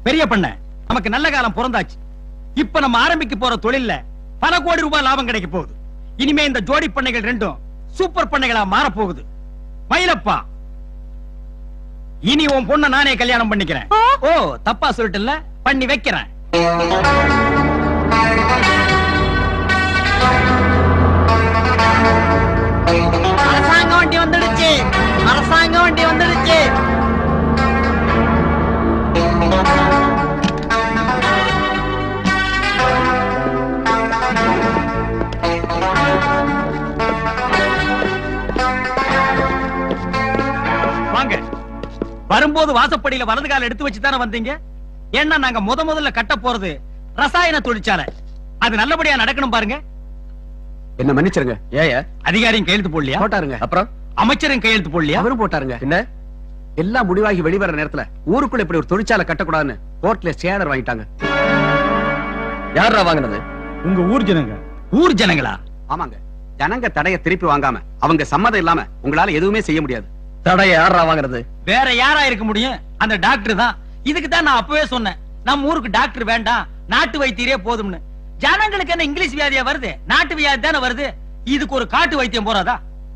பெரிய பண்ண நமக்கு நல்ல காலம் பிறந்தாச்சு இப்ப நம்ம ஆரம்பிக்க போற தொழில்ல பல கோடி ரூபாய் லாபம் கிடைக்க போகுது இனிமே இந்த ஜோடி பண்ணைகள் ரெண்டும் சூப்பர் பண்ணைகளா மாற போகுது மயிலப்பா இனி உன் பொண்ண நானே கல்யாணம் பண்ணிக்கிறேன் ஓ தப்பா சொல்லிட்டல பண்ணி வைக்கிறேன் அரசாங்க வண்டி வந்துடுச்சு அரசாங்க வண்டி வந்துடுச்சு வாங்க வரும்போது வாசப்படியில வலது கால எடுத்து வச்சு தானே வந்தீங்க ஏன்னா நாங்க முத முதல்ல கட்ட போறது ரசாயன தொழிற்சாலை அது நல்லபடியா நடக்கணும் பாருங்க என்ன மன்னிச்சிருங்க ஏயா அதிகாரியும் கையெழுத்து போடலையா போட்டாருங்க அப்புறம் அமைச்சரும் கையெழுத்து போடலையா அவரும் போட்டாருங்க என்ன எல்லாம் முடிவாகி வெளிவர நேரத்துல ஊருக்குள்ள இப்படி ஒரு தொழிற்சாலை கட்டக்கூடாதுன்னு கோர்ட்ல ஸ்டேடர் வாங்கிட்டாங்க யாரா வாங்கினது உங்க ஊர் ஜனங்க ஊர் ஜனங்களா ஆமாங்க ஜனங்க தடைய திருப்பி வாங்காம அவங்க சம்மதம் இல்லாம உங்களால எதுவுமே செய்ய முடியாது தடைய யாரா வாங்குறது வேற யாரா இருக்க முடியும் அந்த டாக்டர் தான் இதுக்கு தான் நான் அப்பவே சொன்னேன் நம்ம ஊருக்கு டாக்டர் வேண்டாம் நாட்டு வைத்தியரே போதும்னு ஜனங்களுக்கு என்ன இங்கிலீஷ் வியாதியா வருது நாட்டு வியாதி தானே வருது இதுக்கு ஒரு காட்டு வைத்தியம் போறாதா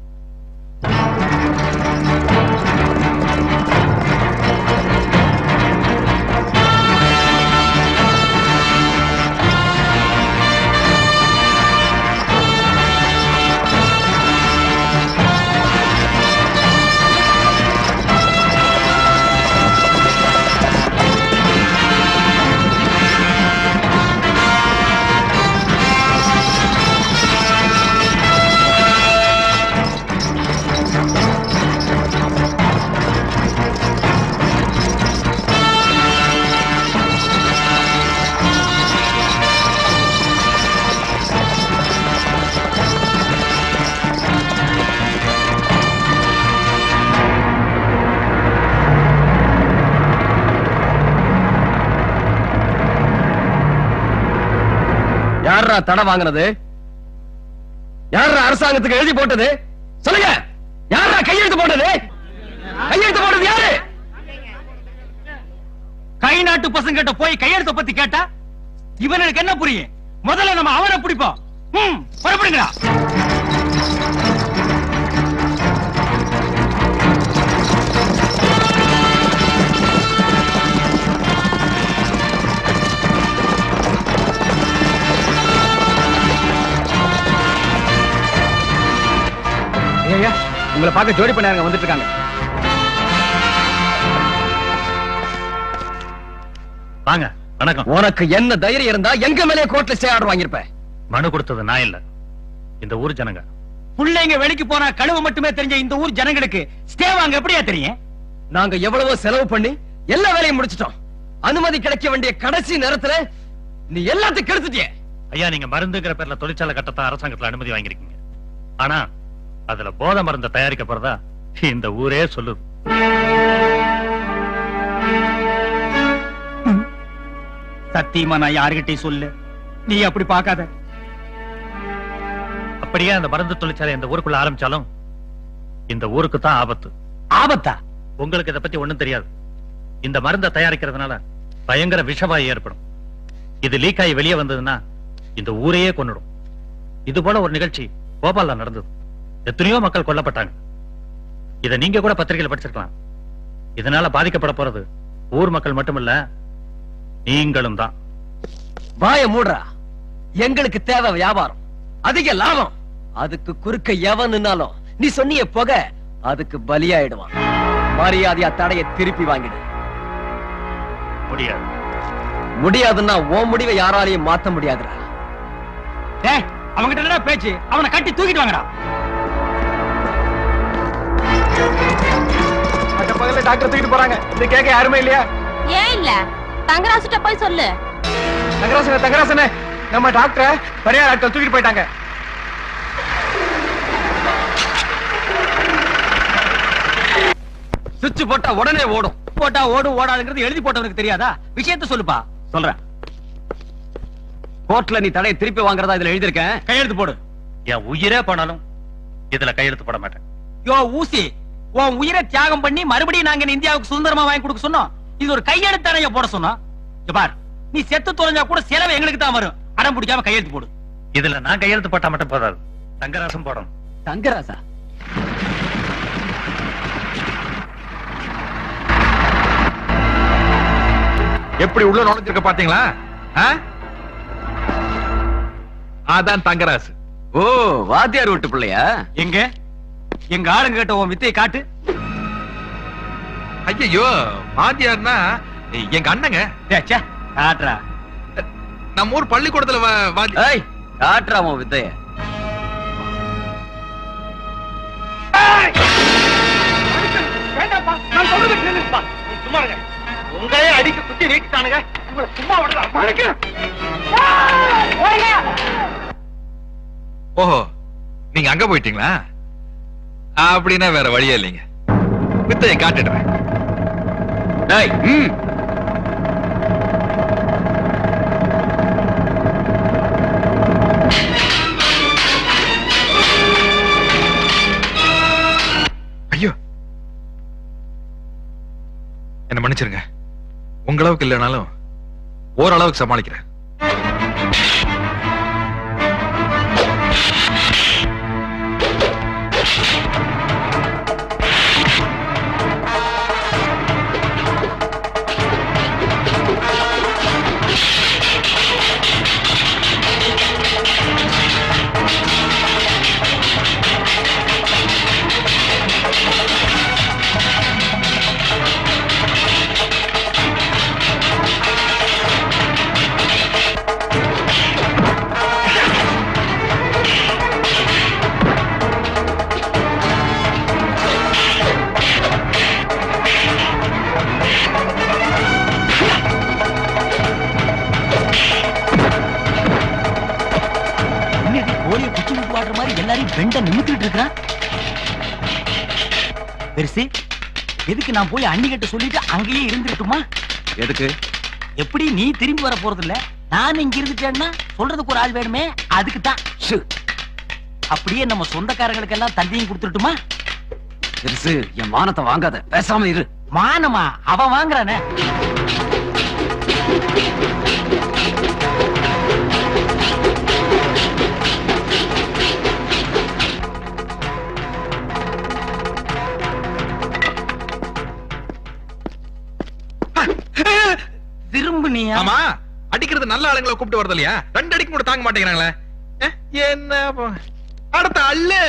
யாரா தடை வாங்குனது யாரா அரசாங்கத்துக்கு எழுதி போட்டது சொல்லுங்க யாரா கையெழுத்து போட்டது கையெழுத்து போட்டது யாரு கை நாட்டு பசங்கிட்ட போய் கையெழுத்த பத்தி கேட்டா இவனுக்கு என்ன புரியும் முதல்ல நம்ம அவனை பிடிப்போம் ம், புறப்படுங்கடா ஐயா உங்களை பார்க்க ஜோடி பண்ணாருங்க வந்துட்டு இருக்காங்க வாங்க வணக்கம் உனக்கு என்ன தைரியம் இருந்தா எங்க மேலே கோர்ட்ல ஸ்டே ஆர்டர் வாங்கியிருப்ப மனு கொடுத்தது நான் இல்ல இந்த ஊர் ஜனங்க புள்ளைங்க வெளிக்கு போனா கழுவு மட்டுமே தெரிஞ்ச இந்த ஊர் ஜனங்களுக்கு ஸ்டே வாங்க எப்படியா தெரியும் நாங்க எவ்வளவோ செலவு பண்ணி எல்லா வேலையும் முடிச்சிட்டோம் அனுமதி கிடைக்க வேண்டிய கடைசி நேரத்துல நீ எல்லாத்தையும் கெடுத்துட்டியே ஐயா நீங்க மருந்துங்கிற பேர்ல தொழிற்சாலை கட்டத்தான் அரசாங்கத்துல அனுமதி வாங்கியிருக்கீங்க ஆனா அதுல போதை மருந்தை தயாரிக்க போறதா இந்த ஊரே சொல்லுது சத்தியமா நான் யாருகிட்டயும் சொல்லு நீ அப்படி பார்க்காத அப்படியே அந்த மருந்து தொழிற்சாலை இந்த ஊருக்குள்ள ஆரம்பிச்சாலும் இந்த ஊருக்கு தான் ஆபத்து ஆபத்தா உங்களுக்கு இதை பத்தி ஒண்ணும் தெரியாது இந்த மருந்தை தயாரிக்கிறதுனால பயங்கர விஷவாயு ஏற்படும் இது லீக் ஆகி வெளியே வந்ததுன்னா இந்த ஊரையே கொன்னுடும் இது போல ஒரு நிகழ்ச்சி போபால்ல நடந்தது எத்தனையோ மக்கள் கொல்லப்பட்டாங்க இத நீங்க கூட பத்திரிகையில படிச்சிருக்கலாம் இதனால பாதிக்கப்பட போறது ஊர் மக்கள் மட்டுமல்ல நீங்களும் தான் வாய மூடுறா எங்களுக்கு தேவை வியாபாரம் அதிக லாபம் அதுக்கு குறுக்க எவனுனாலும் நீ சொன்னிய புகை அதுக்கு பலியாயிடுவான் மரியாதையா தடைய திருப்பி வாங்கிடு முடியாது முடியாதுன்னா உன் முடிவை யாராலையும் மாத்த முடியாதுடா டேய் அவங்கிட்ட என்னடா பேச்சு அவனை கட்டி தூக்கிட்டு வாங்கடா அந்த பக்கத்துல டாக்டர் தூக்கிட்டு போறாங்க இது கேட்க யாருமே இல்லையா ஏன் இல்ல தங்கராசுட்ட போய் சொல்லு தங்கராசன தங்கராசன நம்ம டாக்டரை பரியார் ஆட்கள் தூக்கிட்டு போயிட்டாங்க சுவிட்ச் போட்டா உடனே ஓடும் போட்டா ஓடும் ஓடாதுங்கிறது எழுதி போட்டவனுக்கு தெரியாதா விஷயத்த சொல்லுப்பா சொல்றேன் கோர்ட்ல நீ தடையை திருப்பி வாங்குறதா இதுல எழுதியிருக்கேன் கையெழுத்து போடு என் உயிரே போனாலும் இதுல கையெழுத்து போட மாட்டேன் யோ ஊசி உன் உயிரை தியாகம் பண்ணி மறுபடியும் நாங்க இந்த இந்தியாவுக்கு சுதந்திரமா வாங்கி கொடுக்க சொன்னோம் இது ஒரு கையெழுத்தானைய போட சொன்னோம் இங்க பார் நீ செத்து தொலைஞ்சா கூட செலவு எங்களுக்கு தான் வரும் அடம் பிடிக்காம கையெழுத்து போடு இதுல நான் கையெழுத்து போட்டா மட்டும் போதாது தங்கராசம் போடணும் தங்கராசா எப்படி உள்ள நுழைஞ்சிருக்க பாத்தீங்களா ஆ? அதான் தங்கராசு ஓ வாத்தியார் வீட்டு பிள்ளையா எங்க எங்க ஆளுங்க கிட்ட உன் வித்தையை காட்டு ஐயோ வாத்தியார்னா எங்க அண்ணங்க டே, ச்சே, காட்டுறா நம்ம ஊர் பள்ளிக்கூடத்துல வா- வாத்தி- ஏய் காட்டுறாமோ வித்தைய வேண்டாப்பா நான் சொல்றது கேளுப்பா நீ சும்மா இருங்க உங்களே அடிக்க குத்தி நீட்டானுங்க உங்களை சும்மா விடுறா மழைக்கு ஓஹோ நீங்க அங்க போயிட்டீங்களா அப்படின்னா வேற வழியே இல்லைங்க வித்தையை காட்டிடுறேன் டேய் ம் ஐயோ என்ன மன்னிச்சிருங்க உங்களவுக்கு இல்லைனாலும் ஓரளவுக்கு சமாளிக்கிறேன் கோழிய குச்சி விட்டு வாடுற மாதிரி எல்லாரையும் பெண்ட நிமித்திட்டு இருக்கிறான் பெருசு எதுக்கு நான் போய் அண்ணிகிட்ட சொல்லிட்டு அங்கேயே இருந்துட்டுமா எதுக்கு எப்படி நீ திரும்பி வர போறது இல்ல நான் இங்க இருந்துட்டேன்னா சொல்றதுக்கு ஒரு ஆள் வேணுமே அதுக்கு தான் ஷு, அப்படியே நம்ம சொந்தக்காரங்களுக்கு எல்லாம் தந்தையும் கொடுத்துட்டுமா பெருசு என் மானத்தை வாங்காத பேசாம இரு மானமா அவன் வாங்குறானே திரும்ப நீ ஆமா அடிக்கிறது நல்ல ஆளுங்களை கூப்பிட்டு வரது இல்லையா ரெண்டு அடிக்கு கூட தாங்க மாட்டேங்கிறாங்களே அஹ், என்ன போ- அடுத்த அள்ளு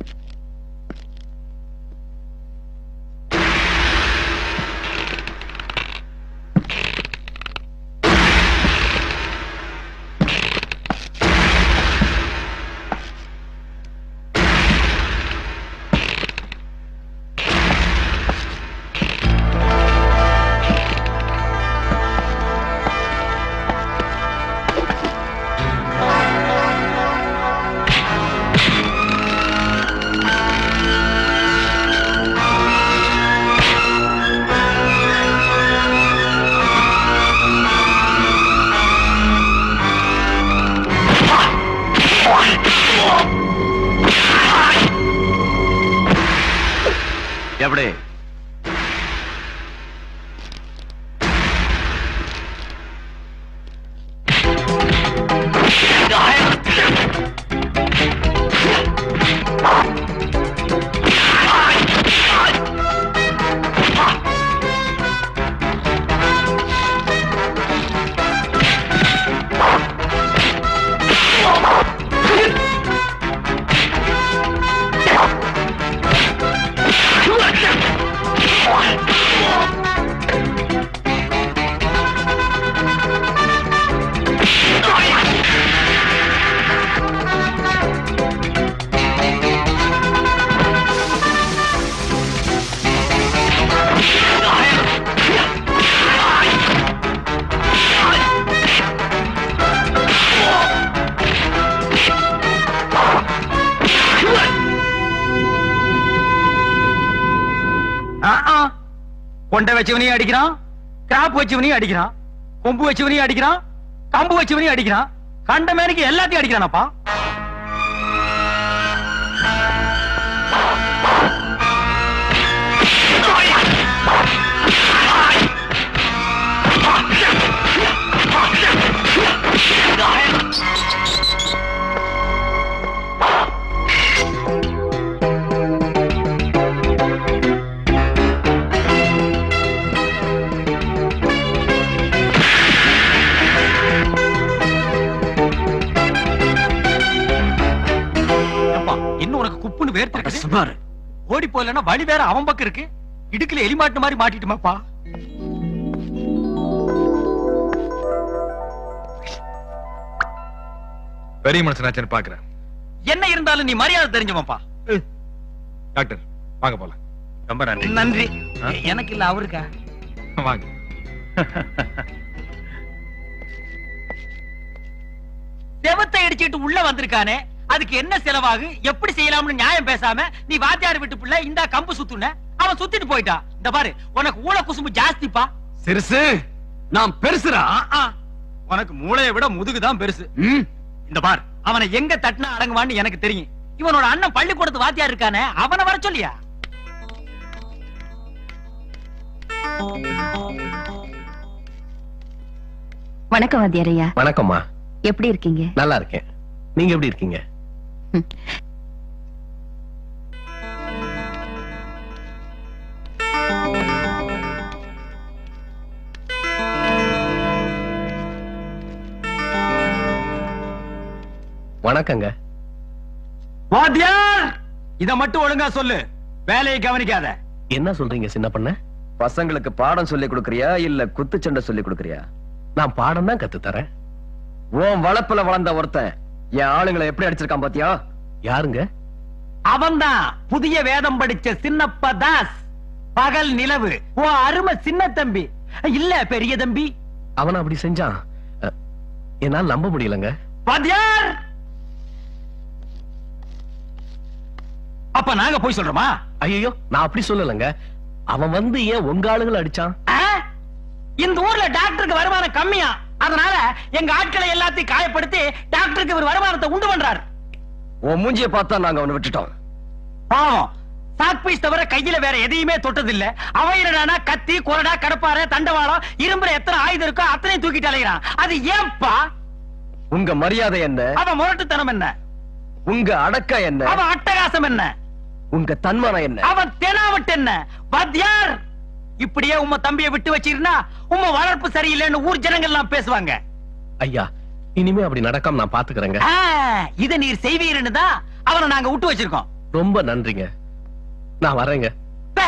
எப்படி கொண்டை வச்சவனையும் அடிக்கிறான் கிராப் வச்சவனையும் அடிக்கிறான் கொம்பு வச்சவனையும் அடிக்கிறான் கம்பு வச்சவனையும் அடிக்கிறான் கண்ட மேனுக்கு எல்லாத்தையும் அடிக்கிறானப்பா வேர்த்து சுமார் ஓடி போயிலன்னா வழி வேற அவன் பக்கம் இருக்கு இடுக்குல எலி மாட்டு மாதிரி மாட்டிட்டுமாப்பா பெரிய மனுஷனாச்சுன்னு பாக்குறேன் என்ன இருந்தாலும் நீ மரியாதை தெரிஞ்சவன்ப்பா டாக்டர் வாங்க போலாம் ரொம்ப நன்றி நன்றி ஆ? எனக்கு இல்ல அவருக்கா வாங்க செவத்தை அடிச்சிட்டு உள்ள வந்திருக்கானே அதுக்கு என்ன செலவாகு எப்படி செய்யலாம்னு நியாயம் பேசாம நீ வாத்தியார் வீட்டு பிள்ளை இந்த கம்பு சுத்துன அவன் சுத்திட்டு போயிட்டான் இந்த பாரு உனக்கு ஊழ குசும்பு ஜாஸ்திப்பா சிறுசு நான் பெருசுரா ஆ, ஆ. உனக்கு மூளையை விட முதுகுதான் பெருசு ம், இந்த பார் அவனை எங்க தட்டினா அடங்குவான்னு எனக்கு தெரியும் இவனோட அண்ணன் பள்ளிக்கூடத்து வாத்தியார் இருக்கானே அவனை வர சொல்லியா வணக்கம் வாத்தியாரையா வணக்கம்மா எப்படி இருக்கீங்க நல்லா இருக்கேன் நீங்க எப்படி இருக்கீங்க வணக்கங்க வாத்தியார் இத மட்டும் ஒழுங்கா சொல்லு வேலையை கவனிக்காத என்ன சொல்றீங்க சின்ன பண்ண பசங்களுக்கு பாடம் சொல்லி கொடுக்கறியா இல்ல குத்துச்சண்டை சொல்லி கொடுக்கறியா நான் பாடம் தான் கத்து தரேன் உன் வளப்புல வளர்ந்த ஒருத்தன் என் ஆளுங்களை எப்படி அடிச்சிருக்கான் பாத்தியா யாருங்க அவன்தான் புதிய வேதம் படிச்ச சின்னப்ப தாஸ் பகல் நிலவு ஓ அருமை சின்ன தம்பி இல்ல பெரிய தம்பி அவன் அப்படி செஞ்சான் அ, என்னால நம்ப முடியலங்க வாத்தியார் அப்ப நாங்க போய் சொல்றோமா ஐயோ நான் அப்படி சொல்லலங்க அவன் வந்து ஏன் உங்க ஆளுங்களை அடிச்சான் ஆ? இந்த ஊர்ல டாக்டருக்கு வருமானம் கம்மியா அதனால எங்க ஆட்களை எல்லாத்தையும் காயப்படுத்தி டாக்டருக்கு இவர் வருமானத்தை உண்டு பண்றாரு உன் மூஞ்சிய பார்த்தா நாங்க அவனை விட்டுட்டோம் பாவம் சாக் பீஸ் தவிர கையில வேற எதையுமே தொட்டது இல்ல அவன் என்னடானா கத்தி கொரடா கடப்பாறை தண்டவாளம் இரும்புல எத்தனை ஆயுதம் இருக்கோ அத்தனையும் தூக்கிட்டு அலைகிறான் அது ஏன்பா உங்க மரியாதை என்ன அவன் முரட்டுத்தனம் என்ன உங்க அடக்கம் என்ன அவன் அட்டகாசம் என்ன உங்க தன்மானம் என்ன அவன் தெனாவட்டு என்ன வாத்தியார் இப்படியே உம்ம தம்பியை விட்டு வச்சிருந்தா உம்ம வளர்ப்பு சரியில்லைன்னு ஊர் ஜனங்கள் எல்லாம் பேசுவாங்க ஐயா இனிமே அப்படி நடக்காம நான் பாத்துக்கிறேங்க ஆ, இத நீர் செய்வீர்னு தான் அவனை நாங்க விட்டு வச்சிருக்கோம் ரொம்ப நன்றிங்க நான் வரேங்க பே.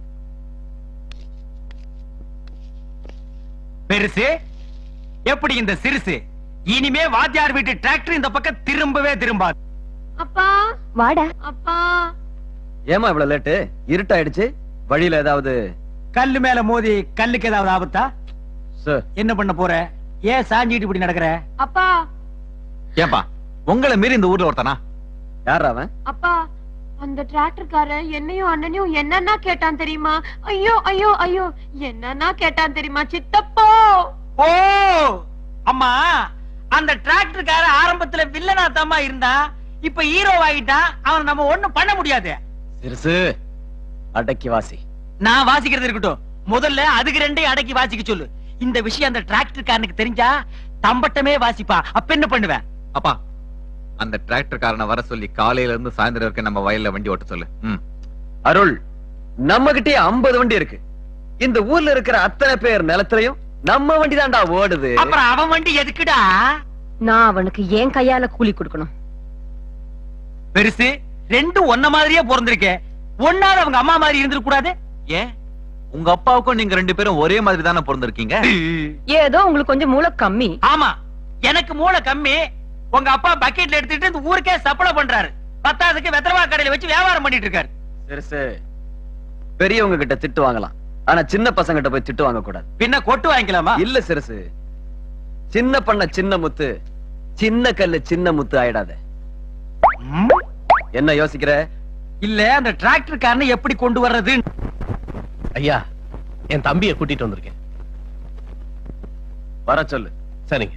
பெருசு எப்படி இந்த சிறுசு இனிமே வாத்தியார் வீட்டு டிராக்டர் இந்த பக்கம் திரும்பவே திரும்பாது அப்பா வாடா அப்பா ஏமா இவ்வளவு லேட்டு இருட்டாயிடுச்சு வழியில ஏதாவது கல்லு மேல மோதி கல்லுக்கு ஏதாவது ஆபத்தா சார் என்ன பண்ண போற ஏன் சாஞ்சிட்டு இப்படி நடக்கிற அப்பா ஏன்பா உங்களை மீறி இந்த ஊர்ல ஒருத்தனா யார் அவன் அப்பா அந்த டிராக்டர்காரன் என்னையும் அண்ணனையும் என்னன்னா கேட்டான் தெரியுமா ஐயோ ஐயோ ஐயோ என்னன்னா கேட்டான் தெரியுமா சித்தப்போ ஓ அம்மா அந்த டிராக்டர்கார ஆரம்பத்துல வில்லனா தாமா இருந்தான் இப்ப ஹீரோ ஆகிட்டான் அவன் நம்ம ஒண்ணும் பண்ண முடியாது சிறுசு அடக்கி வாசி நான் வாசிக்கிறது இருக்கட்டும் முதல்ல அதுக்கு ரெண்டையும் அடக்கி வாசிக்க சொல்லு இந்த விஷயம் அந்த டிராக்டர்காரனுக்கு தெரிஞ்சா தம்பட்டமே வாசிப்பா அப்ப என்ன பண்ணுவேன் அப்பா அந்த டிராக்டர் காரனை வர சொல்லி காலையில இருந்து சாயந்தரம் வரைக்கும் நம்ம வயல்ல வண்டி ஓட்ட சொல்லு ம் அருள் நம்ம கிட்டே ஐம்பது வண்டி இருக்கு இந்த ஊர்ல இருக்கிற அத்தனை பேர் நிலத்திலையும் நம்ம வண்டி தான்டா ஓடுது அப்புறம் அவன் வண்டி எதுக்குடா நான் அவனுக்கு ஏன் கையால கூலி கொடுக்கணும் பெருசு ரெண்டும் ஒன்ன மாதிரியே பிறந்திருக்கே ஒன்னாவது அவங்க அம்மா மாதிரி இருந்திருக்க கூடாது ஏன் உங்க அப்பாவுக்கும் நீங்க ரெண்டு பேரும் ஒரே மாதிரி தானே பிறந்திருக்கீங்க ஏதோ உங்களுக்கு கொஞ்சம் மூளை கம்மி ஆமா எனக்கு மூளை கம்மி உங்க அப்பா பக்கெட்ல எடுத்துட்டு இந்த ஊருக்கே சப்ளை பண்றாரு பத்தாவதுக்கு வெத்தரவா கடையில வச்சு வியாபாரம் பண்ணிட்டு இருக்காரு சிறுசு பெரியவங்க கிட்ட திட்டு வாங்கலாம் ஆனா சின்ன பசங்க கிட்ட போய் திட்டு வாங்க கூடாது பின்ன கொட்டு வாங்கிக்கலாமா இல்ல சிறுசு சின்ன பண்ண சின்ன முத்து சின்ன கல்லு சின்ன முத்து ஆயிடாத ம்? என்ன யோசிக்கிற இல்ல அந்த டிராக்டர் காரனை எப்படி கொண்டு வர்றது ஐயா என் தம்பியை கூட்டிட்டு வந்திருக்கேன் வர சொல்லு சரிங்க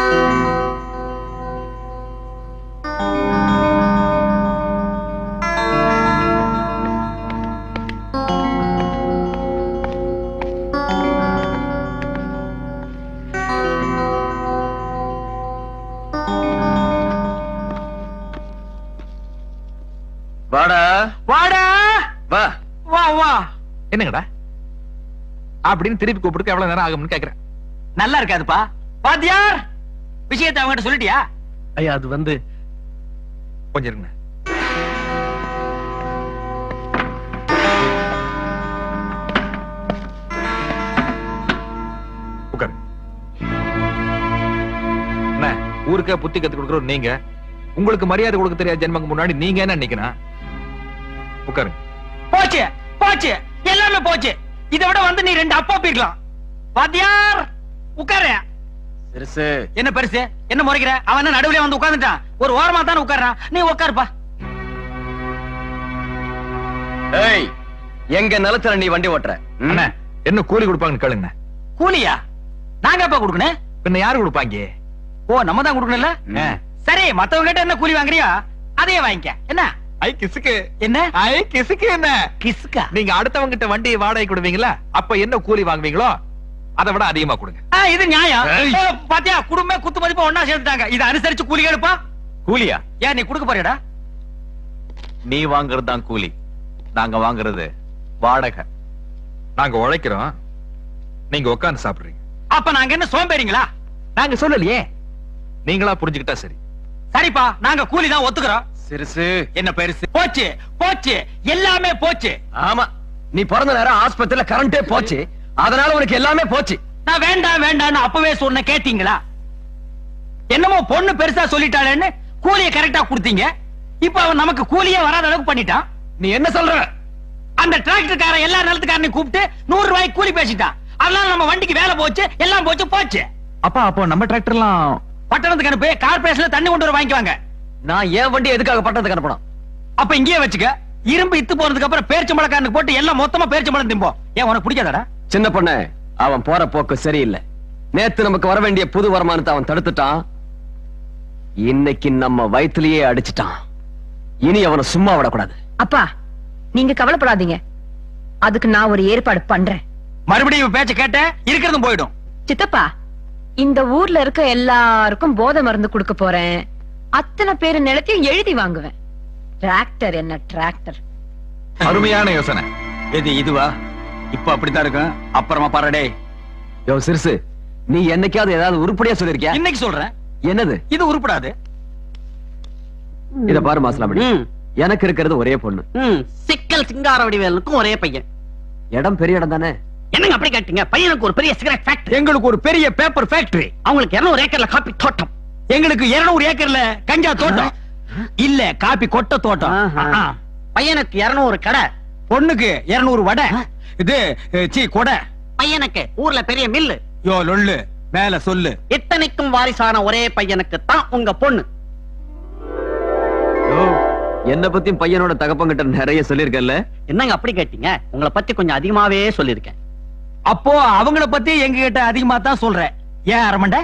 வாடா வாடா வா வா வா என்னங்கடா அப்படின்னு திருப்பி கூப்பிடுக்கு எவ்வளவு நேரம் ஆகும்னு கேக்குறேன் நல்லா இருக்காதுப்பா பாத்தியார் விஷயத்தை அவங்ககிட்ட சொல்லிட்டியா ஐயா அது வந்து கொஞ்சம் இருங்க ஊருக்கே புத்தி கத்து கொடுக்குறோம் நீங்க உங்களுக்கு மரியாதை கொடுக்க தெரியாத ஜென்மக்கு முன்னாடி நீங்க என்ன நினைக்கணும் உட்காருங்க போச்சு போச்சு எல்லாமே போச்சு இதை விட வந்து நீ ரெண்டு அப்பா போயிருக்கலாம் வாத்தியார் உட்காரு சிறுசு என்ன பெருசு என்ன முறைக்கிற அவன் என்ன நடுவுல வந்து உட்கார்ந்துட்டான் ஒரு ஓரமா தானே உட்கார்றான் நீ உட்காருப்பா ஏய் எங்க நிலத்துல நீ வண்டி ஓட்டுற ம்? அண்ணா என்ன கூலி கொடுப்பாங்கன்னு கேளுங்க கூலியா நாங்க எப்ப கொடுக்கணும் பின்ன யாரு கொடுப்பாங்க ஓ நம்ம தான் கொடுக்கணும்ல ம். சரி மத்தவங்க கிட்ட என்ன கூலி வாங்குறியோ அதையே வாங்கிக்க என்ன ஐ கிசுக்கு என்ன ஐ கிசுக்கு என்ன கிஸ்கா நீங்க அடுத்தவங்க கிட்ட வண்டியை வாடகை கொடுவீங்களா அப்ப என்ன கூலி வாங்குவீங்களோ அதை விட அதிகமா கொடுங்க ஆ, இது நியாயம் ஏய். ஓ, பாத்தியா குடும்ப குத்து மதிப்பா ஒன்னா சேர்த்துட்டாங்க இதை அனுசரிச்சு கூலி எடுப்பா கூலியா ஏன் நீ கொடுக்க போறியடா நீ வாங்குறது தான் கூலி நாங்க வாங்குறது வாடகை நாங்க உழைக்கிறோம் நீங்க உட்கார்ந்து சாப்பிடுறீங்க அப்ப நாங்க என்ன சோம்பேறிங்களா நாங்க சொல்லலையே நீங்களா புரிஞ்சுக்கிட்டா சரி சரிப்பா நாங்க கூலி தான் ஒத்துக்கிறோம் சிறுசு என்ன பெருசு போச்சு போச்சு எல்லாமே போச்சு ஆமா நீ பிறந்த நேரம் ஆஸ்பத்திரியில கரண்டே போச்சு அதனால உனக்கு எல்லாமே போச்சு நான் வேண்டாம் வேண்டாம்னு அப்பவே சொன்ன கேட்டீங்களா என்னமோ பொண்ணு பெருசா சொல்லிட்டாளேன்னு கூலிய கரெக்டா கொடுத்தீங்க இப்ப அவன் நமக்கு கூலியே வராத அளவுக்கு பண்ணிட்டான் நீ என்ன சொல்ற அந்த டிராக்டர்காரன் எல்லா நிலத்துக்காரனையும் கூப்பிட்டு நூறு ரூபாய்க்கு கூலி பேசிட்டான் அதனால நம்ம வண்டிக்கு வேலை போச்சு எல்லாம் போச்சு போச்சு அப்பா அப்போ நம்ம டிராக்டர்லாம் பட்டணத்துக்கு அனுப்பி கார்பரேஷன்ல தண்ணி கொண்டு வர வாங்கிக்குவாங்க நான் ஏன் வண்டி எதுக்காக பட்டணத்துக்கு அனுப்பணும் அப்ப இங்கேயே வச்சுக்க இரும்பு இத்து போனதுக்கு அப்புறம் பேரிச்சம்பளக்காரனுக்கு போட்டு எல்லாம் மொத்தமா பேரிச்சம்பளம் திம்போம் ஏன் உனக்கு பிடிக்காதடா சின்ன பொண்ணு அவன் போற போக்கு சரியில்லை நேத்து நமக்கு வர வேண்டிய புது வருமானத்தை அவன் தடுத்துட்டான் இன்னைக்கு நம்ம வயித்திலேயே அடிச்சிட்டான் இனி அவனை சும்மா விடக்கூடாது அப்பா நீங்க கவலைப்படாதீங்க அதுக்கு நான் ஒரு ஏற்பாடு பண்றேன் மறுபடியும் இவன் பேச்ச கேட்ட இருக்கிறதும் போயிடும் சித்தப்பா இந்த ஊர்ல இருக்க எல்லாருக்கும் போதை மருந்து கொடுக்க போறேன் அத்தனை பேரு நிலத்தையும் எழுதி வாங்குவேன் டிராக்டர் என்ன டிராக்டர் அருமையான யோசனை எது இதுவா இப்ப அப்படித்தான் இருக்கும் அப்புறமா பாருடே யோ சிறுசு நீ என்னைக்காவது ஏதாவது உருப்படியா சொல்லிருக்கியா இன்னைக்கு சொல்றேன் என்னது இது உருப்படாது இத பாரு மாசலாமணி ம், எனக்கு இருக்கிறது ஒரே பொண்ணு ம். சிக்கல் சிங்கார வடிவேலுக்கும் ஒரே பையன் இடம் பெரிய இடம் தானே என்னங்க அப்படி கேட்டீங்க பையனுக்கு ஒரு பெரிய சிகரெட் ஃபேக்டரி எங்களுக்கு ஒரு பெரிய பேப்பர் ஃபேக்டரி அவங்களுக்கு 200 ஏக்கர்ல காப்பி தோட்டம் எங்களுக்கு 200 ஏக்கர்ல கஞ்சா தோட்டம் இல்ல காப்பி கொட்டை தோட்டம் ஆஹா. ஆ. பையனுக்கு 200 கடை பொண்ணுக்கு 200 வடை இது அஹ், சீ கொடை பையனுக்கு ஊர்ல பெரிய மில்லு யோ லொள்ளு மேல சொல்லு இத்தனைக்கும் வாரிசான ஒரே பையனுக்கு தான் உங்க பொண்ணு யோ, என்ன பத்தியும் பையனோட தகப்பங்கிட்ட நிறைய சொல்லிருக்கல என்னங்க அப்படி கேட்டீங்க உங்களை பத்தி கொஞ்சம் அதிகமாவே சொல்லியிருக்கேன் அப்போ அவங்கள பத்தி எங்க கிட்ட அதிகமா தான் சொல்றேன் ஏன் அரமண்ட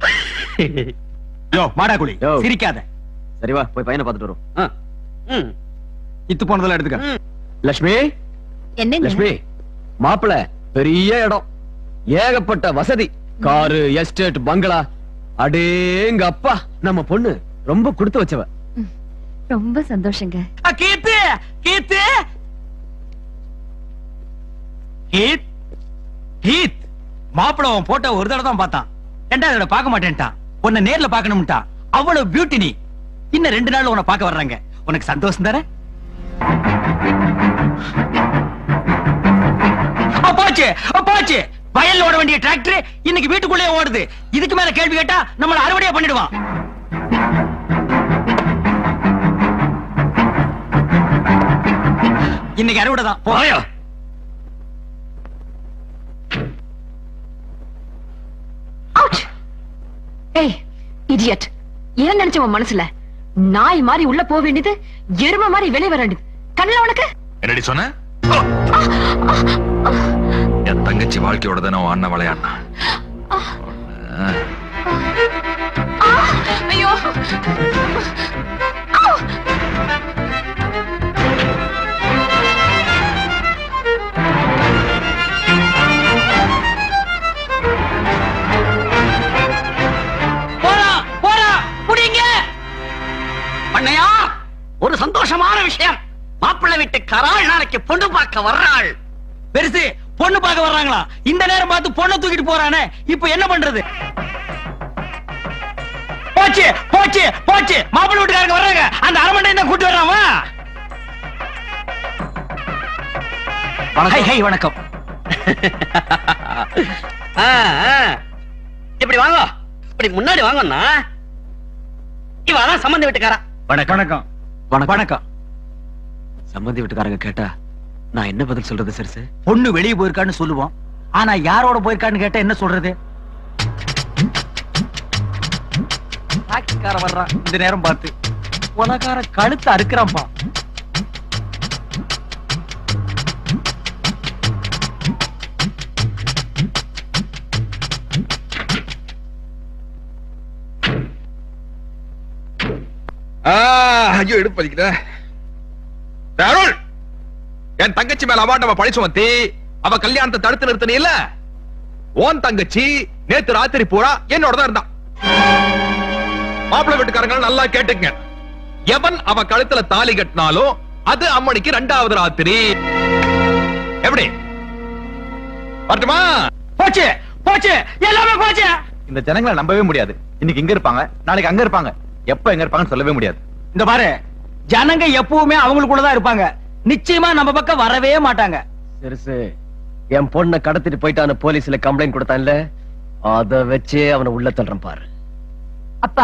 யோ மாடாக்குழி யோ. சிரிக்காத சரி வா போய் பையனை பார்த்துட்டு வரும் ஆ. ம். இத்து போனதெல்லாம் எடுத்துக்க லட்சுமி என்னங்க லட்சுமி மாப்பிள பெரிய இடம் ஏகப்பட்ட வசதி காரு எஸ்டேட் பங்களா அடேங்க அப்பா நம்ம பொண்ணு ரொம்ப கொடுத்து வச்சவ ரொம்ப சந்தோஷங்க அ, கீத்து கீத்து கீத் கீத் மாப்பிள உன் போட்டோ ஒரு தடவை தான் பார்த்தான் ரெண்டாவது தடவை பார்க்க மாட்டேன்ட்டான் உன்னை நேர்ல பார்க்கணும்ட்டான் அவ்வளவு பியூட்டி நீ இன்னும் ரெண்டு நாள் உன்னை பார்க்க வர்றாங்க உனக்கு சந்தோஷம் தானே அ, போச்சு அ, போச்சு வயல்ல ஓட வேண்டிய டிராக்டர் இன்னைக்கு வீட்டுக்குள்ளே ஓடுது இதுக்கு மேல கேள்வி கேட்டா நம்மள அறுவடையா பண்ணிடுவான் இன்னைக்கு அறுவடை தான் போயா அவுட் ஏய் இடியட் ஏன் நினைச்ச உன் மனசுல நாய் மாதிரி உள்ள போக வேண்டியது எருமை மாதிரி வெளியே வர வேண்டியது கண்ணுல உனக்கு என்னடி சொன்ன என் தங்கச்சி வாழ்க்கையோட தானே உன் அண்ணன் விளையாடினா ஐயோ போடா போடா புடிங்க பண்ணையா ஒரு சந்தோஷமான விஷயம் மாப்பிள்ளை வீட்டு கராள் நாளைக்கு பொண்ணு பார்க்க வர்றாள் பெருசு பொண்ணு பார்க்க வர்றாங்களா இந்த நேரம் பார்த்து பொண்ணை தூக்கிட்டு போறானே இப்போ என்ன பண்றது போச்சு போச்சு போச்சு மாப்பிள்ளை வீட்டுக்காரங்க வர்றாங்க அந்த அரமண்டை தான் கூட்டி வர்றான் வா ஹை ஹை வணக்கம் ஆ, ஆ. இப்படி வாங்க இப்படி முன்னாடி வாங்கண்ணா இவதான் சம்பந்த வீட்டுக்காரா வணக்கம் வணக்கம் வணக்கம் வணக்கம் சம்பந்தி வீட்டுக்காரங்க கேட்டா நான் என்ன பதில் சொல்றது சிறுசு பொண்ணு வெளியே போயிருக்கான்னு சொல்லுவோம் ஆனா யாரோட போயிருக்கான்னு கேட்டா என்ன சொல்றது டாக்ஸிக்கார வர்றான் இந்த நேரம் பார்த்து உலகார கழுத்து அறுக்கிறான்பா ஆ, ஐயோ எடுப்பதிக்கிற அருள் என் தங்கச்சி மேல அவாட்டவ பழி சுமத்தி அவ கல்யாணத்தை தடுத்து நிறுத்தின இல்ல ஓன் தங்கச்சி நேத்து ராத்திரி பூரா என்னோட தான் இருந்தா மாப்பிள்ளை வீட்டுக்காரங்க நல்லா கேட்டுங்க எவன் அவ கழுத்துல தாலி கட்டினாலும் அது அம்மணிக்கு ரெண்டாவது ராத்திரி எப்படி வரட்டுமா போச்சு போச்சு எல்லாமே போச்சு இந்த ஜனங்களை நம்பவே முடியாது இன்னைக்கு இங்க இருப்பாங்க நாளைக்கு அங்க இருப்பாங்க எப்ப எங்க இருப்பாங்கன்னு சொல்லவே முடியாது இந்த பாரு ஜனங்க எப்பவுமே அவங்களுக்குள்ளதான் இருப்பாங்க நிச்சயமா நம்ம பக்கம் வரவே மாட்டாங்க சிறுசு என் பொண்ணை கடத்திட்டு போயிட்டான்னு போலீஸ்ல கம்ப்ளைண்ட் கொடுத்தான்ல அத வச்சே அவனை உள்ள தள்ளுறேன் பாரு அப்பா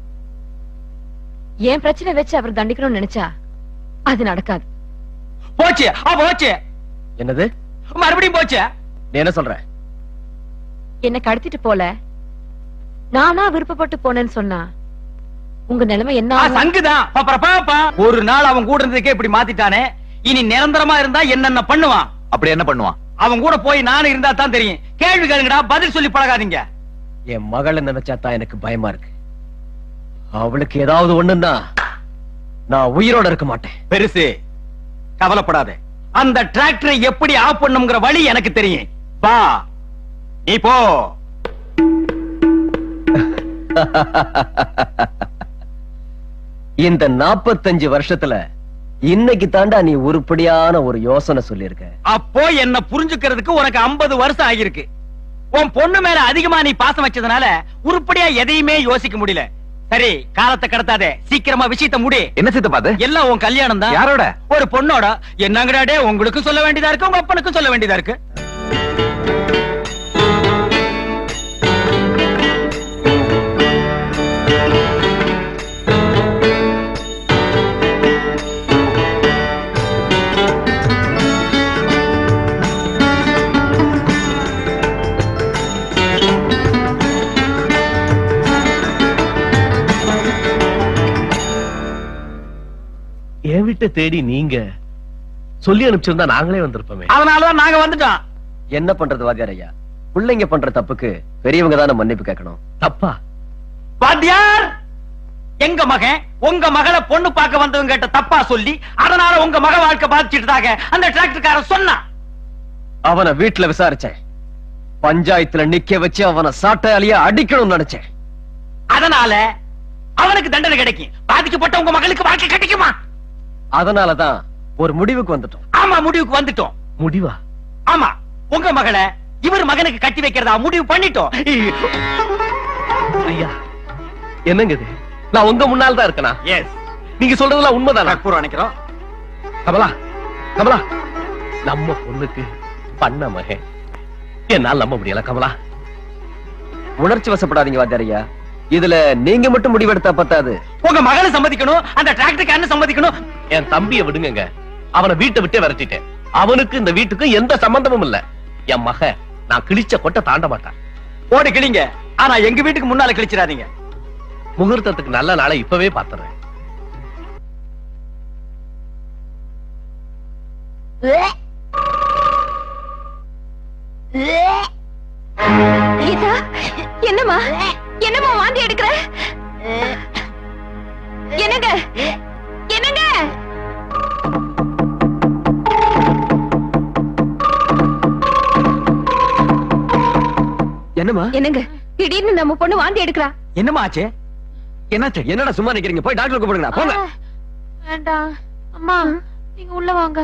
என் பிரச்சனை வச்சு அவர் தண்டிக்கணும்னு நினைச்சா அது நடக்காது போச்சு ஆ போச்சு என்னது மறுபடியும் போச்சு நீ என்ன சொல்ற என்ன கடத்திட்டு போல நானா விருப்பப்பட்டு போனேன்னு சொன்னா உங்க நிலைமை என்ன ஆ, ஆகும்? சங்குதான் பாப்பா, பாப்பா. ஒரு நாள் அவன் கூட இருந்ததுக்கே இப்படி மாத்திட்டானே இனி நிரந்தரமா இருந்தா என்னென்ன பண்ணுவான் அப்படி என்ன பண்ணுவான் அவன் கூட போய் நானும் இருந்தா தான் தெரியும் கேள்வி கேளுங்கடா பதில் சொல்லி பழகாதீங்க என் மகளை நினைச்சா தான் எனக்கு பயமா இருக்கு அவளுக்கு ஏதாவது ஒண்ணுன்னா நான் உயிரோட இருக்க மாட்டேன் பெருசு கவலைப்படாத அந்த டிராக்டரை எப்படி ஆஃப் பண்ணுங்கிற வழி எனக்கு தெரியும் வா நீ போ இந்த 45 வருஷத்துல இன்னைக்கு தாண்டா நீ உருப்படியான ஒரு யோசனை சொல்லியிருக்க அப்போ என்ன புரிஞ்சுக்கிறதுக்கு உனக்கு 50 வருஷம் ஆகியிருக்கு உன் பொண்ணு மேல அதிகமா நீ பாசம் வச்சதுனால உருப்படியா எதையுமே யோசிக்க முடியல சரி காலத்தை கடத்தாதே சீக்கிரமா விஷயத்த முடி என்ன சித்தப்பா அது எல்லாம் உன் கல்யாணம் தான் யாரோட ஒரு பொண்ணோட என்னங்கடாடே உங்களுக்கும் சொல்ல வேண்டியதா இருக்கு உங்க அப்பனுக்கும் சொல்ல வேண்டியதா இருக்கு என் வீட்டை தேடி நீங்க சொல்லி அனுப்பிச்சிருந்தா நாங்களே வந்திருப்போமே அதனாலதான் நாங்க வந்துட்டோம் என்ன பண்றது வாத்தியார் ஐயா பிள்ளைங்க பண்ற தப்புக்கு பெரியவங்க தானே மன்னிப்பு கேட்கணும் தப்பா வாத்தியார் எங்க மகன் உங்க மகளை பொண்ணு பார்க்க வந்தவங்க கிட்ட தப்பா சொல்லி அதனால உங்க மக வாழ்க்கை பாதிச்சிட்டதாக அந்த டிராக்டர்காரன் சொன்னான் அவனை வீட்டுல விசாரிச்சேன் பஞ்சாயத்துல நிக்க வச்சு அவனை சாட்டையாலேயே அடிக்கணும்னு நினைச்சேன் அதனால அவனுக்கு தண்டனை கிடைக்கும் பாதிக்கப்பட்ட உங்க மகளுக்கு வாழ்க்கை கிடைக்குமா அதனாலதான் ஒரு முடிவுக்கு வந்துட்டோம் ஆமா முடிவுக்கு வந்துட்டோம் முடிவா ஆமா உங்க மகளை இவர் மகனுக்கு கட்டி வைக்கிறதா முடிவு பண்ணிட்டோம் ஐயா என்னங்க இது நான் உங்க முன்னால் தான் இருக்கனா எஸ் நீங்க சொல்றதெல்லாம் உண்மைதானா கற்பூரம் நினைக்கிறோம் கமலா கமலா நம்ம பொண்ணுக்கு பண்ண மகன் என்னால் நம்ப முடியல கமலா உணர்ச்சி வசப்படாதீங்க வாத்தியார் ஐயா இதுல நீங்க மட்டும் முடிவெடுத்தா பத்தாது உங்க மகளை சம்மதிக்கணும் அந்த டிராக்டர்காரன் சம்மதிக்கணும் என் தம்பியை விடுங்கங்க அவனை வீட்டை விட்டே விரட்டிட்டேன் அவனுக்கு இந்த வீட்டுக்கு எந்த சம்பந்தமும் இல்ல என் மக நான் கிழிச்ச கொட்டை தாண்ட மாட்டான் ஓடி கிளிங்க ஆனா எங்க வீட்டுக்கு முன்னால கிழிச்சிடாதீங்க முகூர்த்தத்துக்கு நல்ல நாளை இப்பவே பாத்துறேன் கீதா என்னம்மா என்னம்மா வாந்தி எடுக்கிற என்னங்க என்னங்க என்னமா என்னங்க திடீர்னு நம்ம பொண்ணு வாந்தி எடுக்கிறா என்னமா ஆச்சு என்னாச்சு என்னடா சும்மா நிக்கிறீங்க போய் டாக்டர் கூப்பிடுங்க போங்க வேண்டாம் அம்மா நீங்க உள்ள வாங்க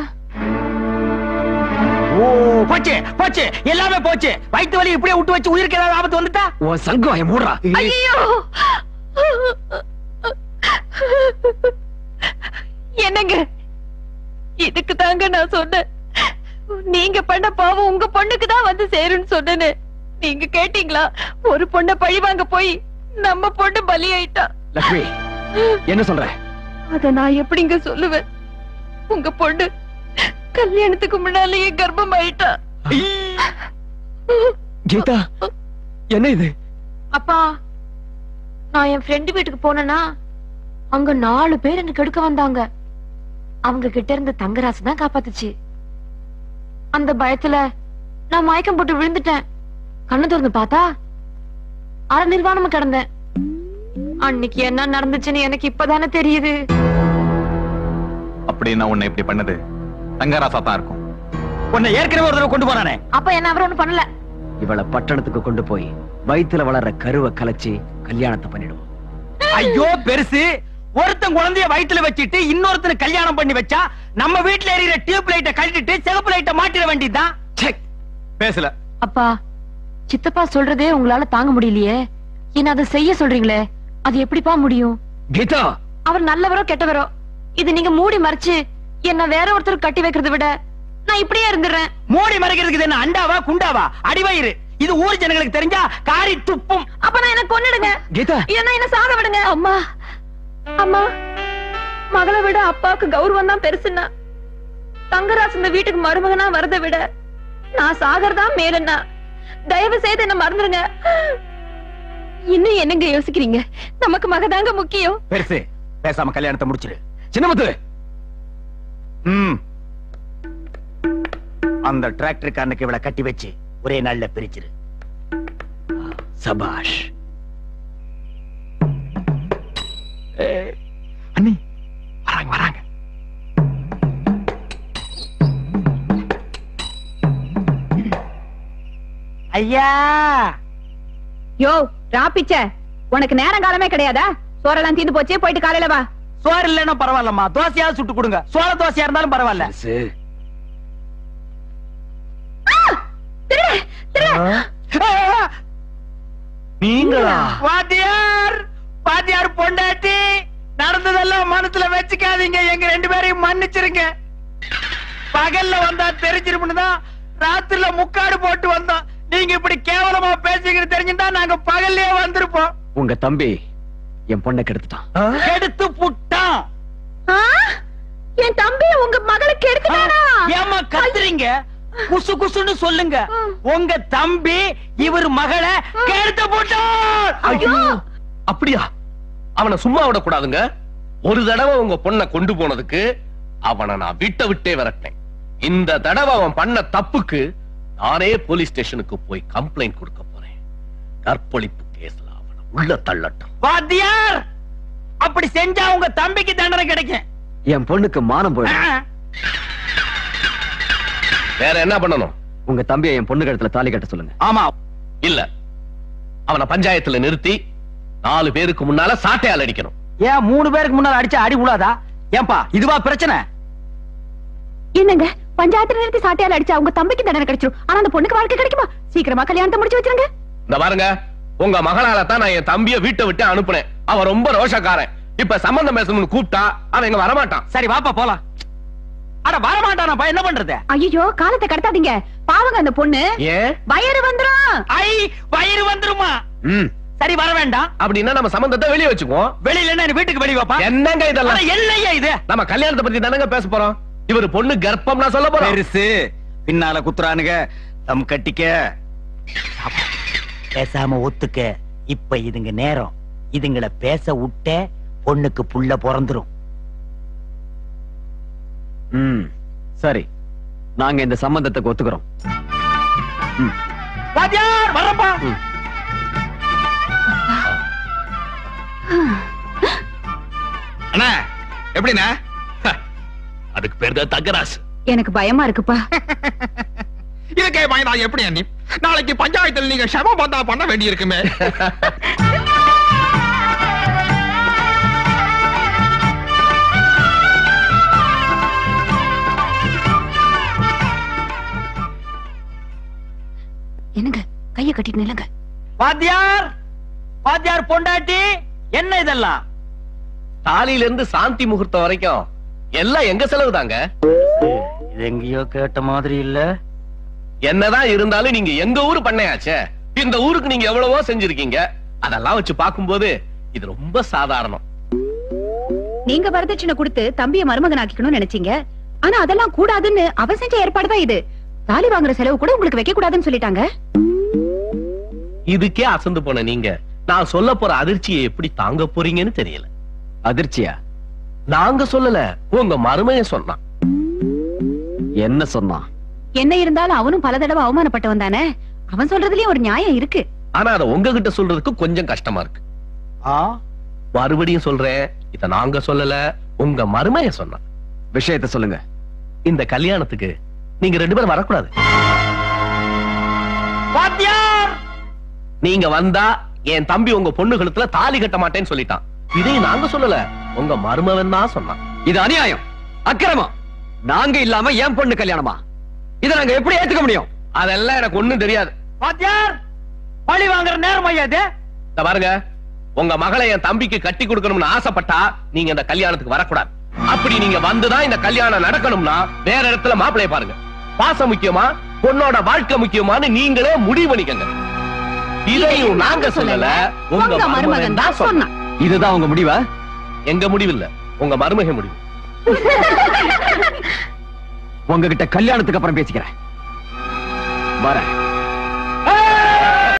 ஓ போச்சு போச்சு எல்லாமே போச்சு வயித்து வலி இப்படியே விட்டு வச்சு உயிருக்கு ஏதாவது ஆபத்து வந்துட்டா உன் சங்கம் வாய மூடுறா ஐயோ என்னங்க இதுக்கு தாங்க நான் சொன்னேன் நீங்க பண்ண பாவம் உங்க பொண்ணுக்கு தான் வந்து சேரும்னு சொன்னேன்னு நீங்க கேட்டீங்களா ஒரு பொண்ண பழி வாங்க போய் நம்ம பொண்ணு பலியாயிட்டா லட்சுமி என்ன சொல்ற அத நான் எப்படிங்க சொல்லுவேன் உங்க பொண்ணு கல்யாணத்துக்கு முன்னாலேயே கர்ப்பம் ஆயிட்டா கீதா என்ன இது அப்பா நான் என் ஃப்ரெண்டு வீட்டுக்கு போனேனா அங்க நாலு பேர் எனக்கு எடுக்க வந்தாங்க அவங்க கிட்ட இருந்து தங்கராசு தான் காப்பாத்துச்சு அந்த பயத்துல நான் மயக்கம் போட்டு விழுந்துட்டேன் கண்ணு திறந்து பார்த்தா அரை நிர்வாணமா கிடந்தேன் அன்னைக்கு என்ன நடந்துச்சுன்னு எனக்கு இப்பதானே தெரியுது அப்படின்னா உன்னை இப்படி பண்ணது தங்கராசா தான் இருக்கும் உன்னை ஏற்கனவே ஒரு தடவை கொண்டு போனானே அப்ப என்ன அவர் ஒண்ணு பண்ணல இவளை பட்டணத்துக்கு கொண்டு போய் வயித்துல வளர்ற கருவை கலைச்சு கல்யாணத்தை பண்ணிடுவோம் ஐயோ பெருசு ஒருத்தன் குழந்தைய வயித்துல வச்சிட்டு இன்னொருத்தனை கல்யாணம் பண்ணி வச்சா நம்ம வீட்டுல எரியிற டியூப் லைட்ட கழட்டிட்டு சிகப்பு லைட்ட மாட்டிட வேண்டியதுதான் பேசல அப்பா சித்தப்பா சொல்றதே உங்களால தாங்க முடியலையே என்ன அதை செய்ய சொல்றீங்களே அது எப்படிப்பா முடியும் கீதா அவர் நல்லவரோ கெட்டவரோ இது நீங்க மூடி மறைச்சு என்ன வேற ஒருத்தர் கட்டி வைக்கிறதை விட நான் இப்படியே இருந்துடுறேன் மூடி மறைக்கிறதுக்கு இது என்ன அண்டாவா குண்டாவா அடிவயிறு இது ஊர் ஜனங்களுக்கு தெரிஞ்சா காரி துப்பும் அப்ப நான் என்ன கொன்னுடுங்க கீதா இல்லன்னா என்ன சாக விடுங்க அம்மா அம்மா மகளை விட அப்பாவுக்கு கௌரவம் தான் பெருசுன்னா தங்கராஜ் இந்த வீட்டுக்கு மருமகனா வரதை விட நான் சாகறதா மேலன்னா தயவு செய்து என்ன மறந்துருங்க இன்னும் என்னங்க யோசிக்கிறீங்க நமக்கு மகதாங்க முக்கியம் பெருசு பேசாம கல்யாணத்தை முடிச்சிரு சின்னமுத்து ம் அந்த டிராக்டருக்காரனுக்கு இவளை கட்டி வச்சு ஒரே நாள்ல பிரிச்சிரு சபாஷ் அண்ணி வராங்க வராங்க ஐயா யோ ராப்பிச்ச உனக்கு நேரம் காலமே கிடையாதா சோறெல்லாம் தீந்து போச்சு போயிட்டு காலையில வா சோறு இல்லைன்னா பரவாயில்லம்மா தோசையா சுட்டு கொடுங்க சோள தோசையா இருந்தாலும் பரவாயில்ல பெருசு நீங்களா வாத்தியார் வாத்தியார் பொண்டாட்டி நடந்ததெல்லாம் மனசுல வச்சுக்காதீங்க எங்க ரெண்டு பேரையும் மன்னிச்சிருங்க பகல்ல வந்தா தெரிஞ்சிருமுன்னு தான் ராத்திரில முக்காடு போட்டு வந்தோம் நீங்க இப்படி கேவலமா பேசுகிறது தெரிஞ்சுட்டா நாங்க பகல்லே வந்திருப்போம் உங்க தம்பி என் பொண்ணை கெடுத்துட்டான் எடுத்து புட்டான் என் தம்பி உங்க மகளுக்கு எடுத்துட்டானா ஏமா கத்துறீங்க குசு குசுன்னு சொல்லுங்க உங்க தம்பி இவர் மகளை கெடுத்து போட்டான் ஐயோ அப்படியா அவனை சும்மா விடக்கூடாதுங்க ஒரு தடவை உங்க பொண்ணை கொண்டு போனதுக்கு அவனை நான் வீட்டை விட்டே விரட்டேன் இந்த தடவை அவன் பண்ண தப்புக்கு நானே போலீஸ் ஸ்டேஷனுக்கு போய் கம்ப்ளைண்ட் கொடுக்க போறேன் கற்பழிப்பு கேஸ்ல அவனை உள்ள தள்ளட்டும் வாத்தியார் அப்படி செஞ்சா உங்க தம்பிக்கு தண்டனை கிடைக்கும் என் பொண்ணுக்கு மானம் போயிடும் வேற என்ன பண்ணணும் உங்க தம்பியை என் பொண்ணு கழுத்துல தாலி கட்ட சொல்லுங்க ஆமா இல்ல அவனை பஞ்சாயத்துல நிறுத்தி நாலு பேருக்கு முன்னால சாட்டையால் அடிக்கணும் ஏன் மூணு பேருக்கு முன்னால அடிச்சா அடி உழாதா ஏன்பா இதுவா பிரச்சனை என்னங்க பஞ்சாயத்துல நிறுத்தி சாட்டையால அடிச்சா உங்க தம்பிக்கு தண்டனை கிடைச்சிரும் ஆனா அந்த பொண்ணுக்கு வாழ்க்கை கிடைக்குமா சீக்கிரமா கல்யாணத்தை முடிச்சு வச்சிருங்க இந்த பாருங்க உங்க மகளால தான் நான் என் தம்பிய வீட்டை விட்டு அனுப்புனேன் அவன் ரொம்ப ரோஷக்காரன் இப்ப சம்பந்தம் பேசணும்னு கூப்பிட்டா அவன் இங்க வரமாட்டான் சரி வாப்பா போலாம் அட வரமாட்டானப்பா என்ன பண்றது ஐயோ காலத்தை கடத்தாதீங்க பாவங்க அந்த பொண்ணு ஏன் வயிறு வந்துரும் ஐ வயிறு வந்துருமா ம் சரி வர வேண்டாம் அப்படின்னா நம்ம சம்பந்தத்தை வெளியே வச்சுக்குவோம் வெளியில என்ன வீட்டுக்கு வெளிய வாப்பா என்னங்க அட, இதெல்லாம் என்னய்யா இது நம்ம கல்யாணத்தை பத்தி தானங்க பேச போறோம் இவர் பொண்ணு கர்ப்பம் நான் சொல்ல போறோம் பெருசு பின்னால குத்துறானுங்க தம் கட்டிக்க பேசாம ஒத்துக்க இப்ப இதுங்க நேரம் இதுங்கள பேச விட்ட பொண்ணுக்கு புள்ள பிறந்துரும் ம் சரி நாங்க இந்த சம்பந்தத்துக்கு ஒத்துக்கிறோம் வாத்தியார் வரப்பா அண்ணா எப்படிண்ணா அதுக்கு பேர் தான் தங்கராசு எனக்கு பயமா இருக்குப்பா இதுக்கே பயந்தா எப்படி அண்ணி நாளைக்கு பஞ்சாயத்துல நீங்க ஷம பந்தா பண்ண வேண்டி இருக்குமே என்னங்க கைய கட்டிட்டு நில்லுங்க வாத்தியார் வாத்தியார் பொண்டாட்டி என்ன இதெல்லாம் தாலியில இருந்து சாந்தி முகூர்த்தம் வரைக்கும் எல்லாம் எங்க செலவு தாங்க இது எங்கேயோ கேட்ட மாதிரி இல்ல என்னதான் இருந்தாலும் நீங்க எங்க ஊரு பண்ணையாச்சே இந்த ஊருக்கு நீங்க எவ்வளவோ செஞ்சிருக்கீங்க அதெல்லாம் வச்சு பார்க்கும்போது இது ரொம்ப சாதாரணம் நீங்க வரதட்சணை கொடுத்து தம்பிய மருமகன் ஆக்கிக்கணும்னு நினைச்சீங்க ஆனா அதெல்லாம் கூடாதுன்னு அவன் செஞ்ச ஏற்பாடு தான் இது தாலி வாங்குற செலவு கூட உங்களுக்கு வைக்க கூடாதுன்னு சொல்லிட்டாங்க இதுக்கே அசந்து போன நீங்க நான் சொல்ல போற அதிர்ச்சியை எப்படி தாங்க போறீங்கன்னு தெரியல அதிர்ச்சியா நாங்க சொல்லல உங்க மருமைய சொன்னான் என்ன சொன்னான் என்ன இருந்தாலும் அவனும் பல தடவை அவமானப்பட்டவன் தானே அவன் சொல்றதுலயும் ஒரு நியாயம் இருக்கு ஆனா அத உங்ககிட்ட சொல்றதுக்கு கொஞ்சம் கஷ்டமா இருக்கு மறுபடியும் சொல்றேன் இத நாங்க சொல்லல உங்க மருமைய சொன்னான் விஷயத்த சொல்லுங்க இந்த கல்யாணத்துக்கு நீங்க ரெண்டு பேரும் வரக்கூடாது வாத்தியார் நீங்க வந்தா என் தம்பி உங்க பொண்ணு கழுத்துல தாலி கட்ட மாட்டேன்னு சொல்லிட்டான் இதையும் நாங்க சொல்லல உங்க மருமவன் தான் சொன்னான் இது அநியாயம் அக்கிரமம் நாங்க இல்லாம என் பொண்ணு கல்யாணமா இத நாங்க எப்படி ஏத்துக்க முடியும் அதெல்லாம் எனக்கு ஒண்ணும் தெரியாது வாத்தியார் பழி வாங்குற நேரம் ஐயா இது இத பாருங்க உங்க மகளை என் தம்பிக்கு கட்டி கொடுக்கணும்னு ஆசைப்பட்டா நீங்க இந்த கல்யாணத்துக்கு வரக்கூடாது அப்படி நீங்க வந்துதான் இந்த கல்யாணம் நடக்கணும்னா வேற இடத்துல மாப்பிளைய பாருங்க பாசம் முக்கியமா பொண்ணோட வாழ்க்கை முக்கியமான்னு நீங்களே முடிவு பண்ணிக்கங்க இதையும் நாங்க சொல்லல உங்க மருமகன் தான் சொன்னான் இதுதான் உங்க முடிவா எங்க முடிவு இல்ல உங்க மருமக முடிவு உங்ககிட்ட கல்யாணத்துக்கு அப்புறம் பேசிக்கிறேன் வரேன்